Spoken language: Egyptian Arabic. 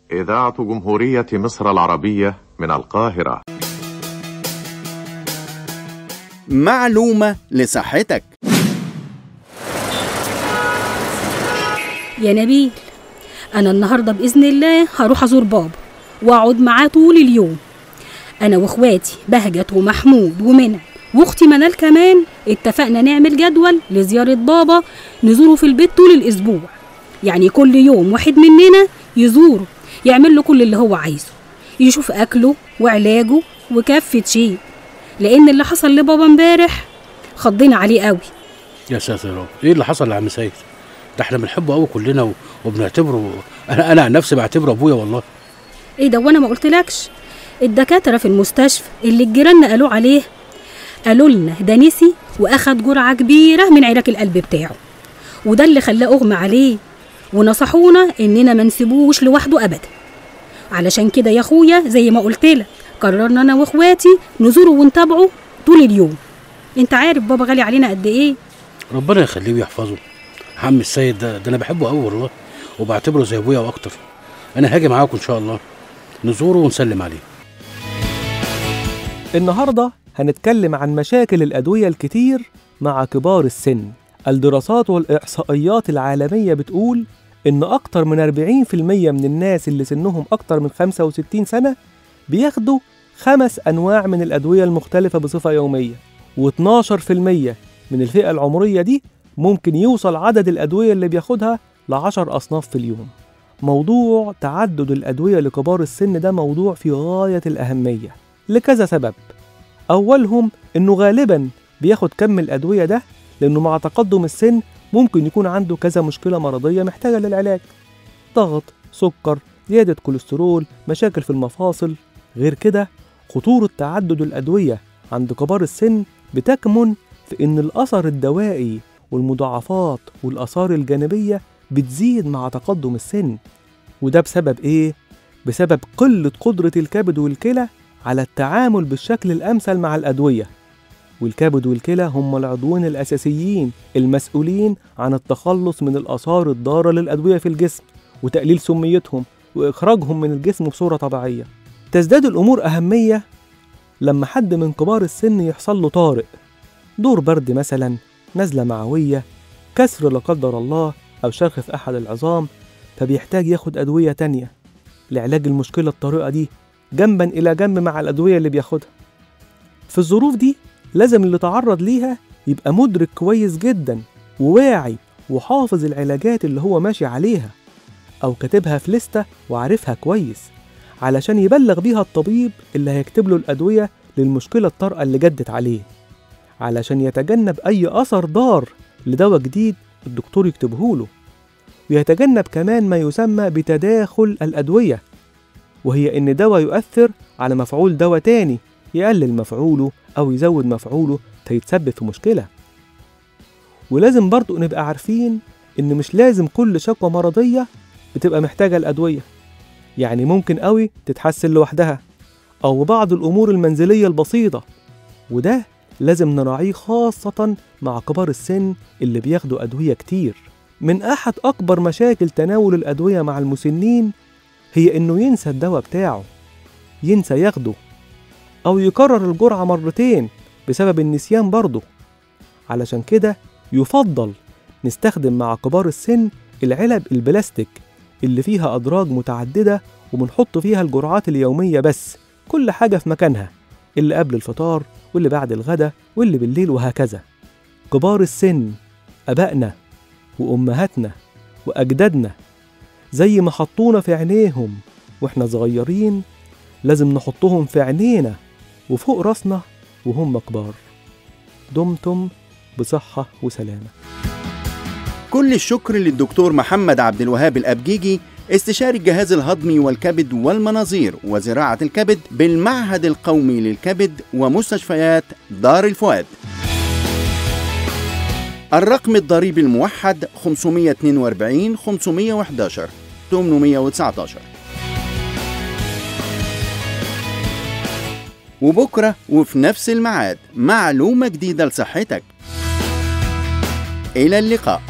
إذاعة جمهورية مصر العربية من القاهرة معلومة لصحتك يا نبيل أنا النهاردة بإذن الله هروح أزور بابا وأقعد معاه طول اليوم أنا وإخواتي بهجت ومحمود ومنى وأختي منال كمان اتفقنا نعمل جدول لزيارة بابا نزوره في البيت طول الأسبوع يعني كل يوم واحد مننا يزوره يعمل له كل اللي هو عايزه يشوف أكله وعلاجه وكافة شيء لأن اللي حصل لبابا امبارح خضينا عليه قوي يا ساتر يا رب ايه اللي حصل لعم سيد ده احنا بنحبه قوي كلنا و... وبنعتبره انا انا عن نفسي بعتبره ابويا والله ايه ده وانا ما قلتلكش الدكاتره في المستشفى اللي الجيران قالوا عليه قالوا لنا ده نسي واخد جرعه كبيره من علاج القلب بتاعه وده اللي خلاه اغمى عليه ونصحونا اننا ما نسيبوش لوحده ابدا علشان كده يا اخويا زي ما قلت لك قررنا انا واخواتي نزوره ونتابعه طول اليوم انت عارف بابا غالي علينا قد ايه ربنا يخليه ويحفظه عم السيد ده ده انا بحبه قوي والله وبعتبره زي ابويا واكتر انا هاجي معاكم ان شاء الله نزوره ونسلم عليه النهاردة هنتكلم عن مشاكل الأدوية الكتير مع كبار السن الدراسات والإحصائيات العالمية بتقول إن أكتر من 40% من الناس اللي سنهم أكتر من 65 سنة بياخدوا خمس أنواع من الأدوية المختلفة بصفة يومية و12% من الفئة العمرية دي ممكن يوصل عدد الأدوية اللي بياخدها لعشر أصناف في اليوم موضوع تعدد الأدوية لكبار السن ده موضوع في غاية الأهمية لكذا سبب أولهم إنه غالبا بياخد كم الأدوية ده لأنه مع تقدم السن ممكن يكون عنده كذا مشكلة مرضية محتاجة للعلاج ضغط سكر زيادة كوليسترول مشاكل في المفاصل غير كده خطورة تعدد الأدوية عند كبار السن بتكمن في إن الأثر الدوائي والمضاعفات والآثار الجانبية بتزيد مع تقدم السن وده بسبب إيه؟ بسبب قلة قدرة الكبد والكلى على التعامل بالشكل الأمثل مع الأدوية والكبد والكلى هم العضوين الأساسيين المسؤولين عن التخلص من الآثار الضارة للأدوية في الجسم وتقليل سميتهم وإخراجهم من الجسم بصورة طبيعية تزداد الأمور أهمية لما حد من كبار السن يحصل له طارئ دور برد مثلا نزلة معوية كسر لا قدر الله أو شرخ في أحد العظام فبيحتاج ياخد أدوية تانية لعلاج المشكلة الطارئة دي جنبا إلى جنب مع الأدوية اللي بياخدها في الظروف دي لازم اللي تعرض ليها يبقى مدرك كويس جدا وواعي وحافظ العلاجات اللي هو ماشي عليها أو كاتبها في لستة وعارفها كويس علشان يبلغ بيها الطبيب اللي هيكتب له الأدوية للمشكلة الطارئة اللي جدت عليه علشان يتجنب أي أثر ضار لدواء جديد الدكتور يكتبه له ويتجنب كمان ما يسمى بتداخل الأدوية وهي إن دواء يؤثر على مفعول دواء تاني يقلل مفعوله أو يزود مفعوله فيتسبب في مشكلة ولازم برضو نبقى عارفين إن مش لازم كل شكوى مرضية بتبقى محتاجة الأدوية يعني ممكن قوي تتحسن لوحدها أو بعض الأمور المنزلية البسيطة وده لازم نراعيه خاصة مع كبار السن اللي بياخدوا أدوية كتير من أحد أكبر مشاكل تناول الأدوية مع المسنين هي إنه ينسى الدواء بتاعه ينسى ياخده أو يكرر الجرعة مرتين بسبب النسيان برضه علشان كده يفضل نستخدم مع كبار السن العلب البلاستيك اللي فيها أدراج متعددة وبنحط فيها الجرعات اليومية بس كل حاجة في مكانها اللي قبل الفطار واللي بعد الغدا واللي بالليل وهكذا كبار السن أبائنا وأمهاتنا وأجدادنا زي ما حطونا في عينيهم وإحنا صغيرين لازم نحطهم في عينينا وفوق راسنا وهم كبار دمتم بصحة وسلامة كل الشكر للدكتور محمد عبد الوهاب الأبجيجي استشاري الجهاز الهضمي والكبد والمناظير وزراعة الكبد بالمعهد القومي للكبد ومستشفيات دار الفؤاد الرقم الضريبي الموحد 542 511 819 وبكرة وفي نفس الميعاد معلومة جديدة لصحتك إلى اللقاء